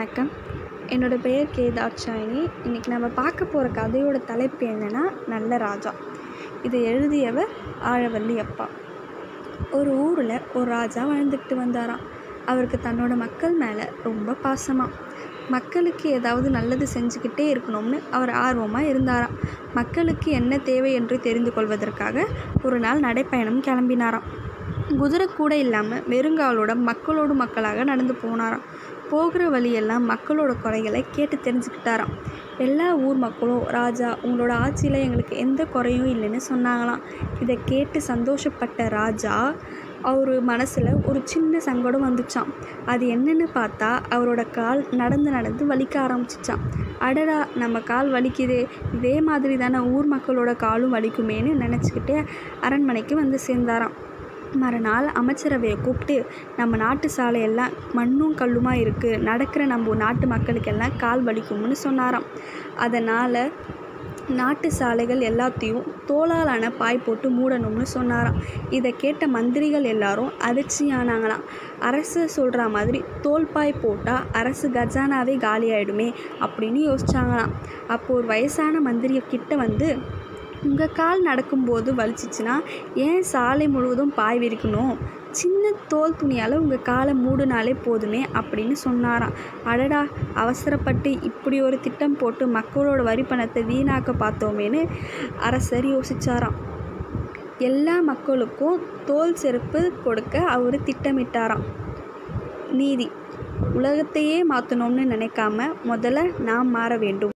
வணக்கம் என்னோடய பெயர் கே தாட்சாயினி இன்றைக்கி நம்ம பார்க்க போகிற கதையோட தலைப்பு என்னென்னா நல்ல ராஜா இதை எழுதியவர் ஆழவல்லி அப்பா ஒரு ஊரில் ஒரு ராஜா வாழ்ந்துக்கிட்டு வந்தாராம் அவருக்கு தன்னோட மக்கள் மேலே ரொம்ப பாசமாக மக்களுக்கு ஏதாவது நல்லது செஞ்சுக்கிட்டே இருக்கணும்னு அவர் ஆர்வமாக இருந்தாராம் மக்களுக்கு என்ன தேவை என்று தெரிந்து கொள்வதற்காக ஒரு நாள் நடைப்பயணம் கிளம்பினாராம் குதிரை கூட இல்லாமல் வெறுங்காலோட மக்களோடு மக்களாக நடந்து போனாராம் போகிற வழியெல்லாம் மக்களோட குறைகளை கேட்டு தெரிஞ்சுக்கிட்டாராம் எல்லா ஊர் மக்களும் ராஜா உங்களோட ஆட்சியில் எங்களுக்கு எந்த குறையும் இல்லைன்னு சொன்னாங்களாம் இதை கேட்டு சந்தோஷப்பட்ட ராஜா அவர் மனசில் ஒரு சின்ன சங்கடம் வந்துச்சாம் அது என்னன்னு பார்த்தா அவரோட கால் நடந்து நடந்து வலிக்க ஆரம்பிச்சிச்சாம் அடடா நம்ம கால் வலிக்குதே இதே மாதிரி தானே ஊர் மக்களோட காலும் வலிக்குமேன்னு நினச்சிக்கிட்டே அரண்மனைக்கு வந்து சேர்ந்தாராம் மறுநாள் அமைச்சரவையை கூப்பிட்டு நம்ம நாட்டு சாலையெல்லாம் மண்ணும் கல்லுமா இருக்குது நடக்கிற நம்ம நாட்டு மக்களுக்கெல்லாம் கால் வலிக்கும்னு சொன்னாராம் அதனால் நாட்டு சாலைகள் எல்லாத்தையும் தோலாலான பாய் போட்டு மூடணும்னு சொன்னாராம் இதை கேட்ட மந்திரிகள் எல்லாரும் அதிர்ச்சியானாங்களாம் அரசு சொல்கிற மாதிரி தோல்பாய் போட்டால் அரசு கஜானாவே காலியாயிடுமே அப்படின்னு யோசிச்சாங்களாம் அப்போ ஒரு வயசான மந்திரி கிட்ட வந்து உங்கள் கால் நடக்கும்போது வலிச்சிச்சின்னா ஏன் சாலை முழுவதும் பாய் விரிக்கணும் சின்ன தோல் துணியால் உங்கள் காலை மூடினாலே போதுமே அப்படின்னு சொன்னாராம் அடடா அவசரப்பட்டு இப்படி ஒரு திட்டம் போட்டு மக்களோட வரி பணத்தை வீணாக்க பார்த்தோமேன்னு அரசர் யோசிச்சாராம் எல்லா மக்களுக்கும் தோல் செருப்பு கொடுக்க அவர் திட்டமிட்டாராம் நீதி உலகத்தையே மாற்றணும்னு நினைக்காம முதல்ல நாம் மாற வேண்டும்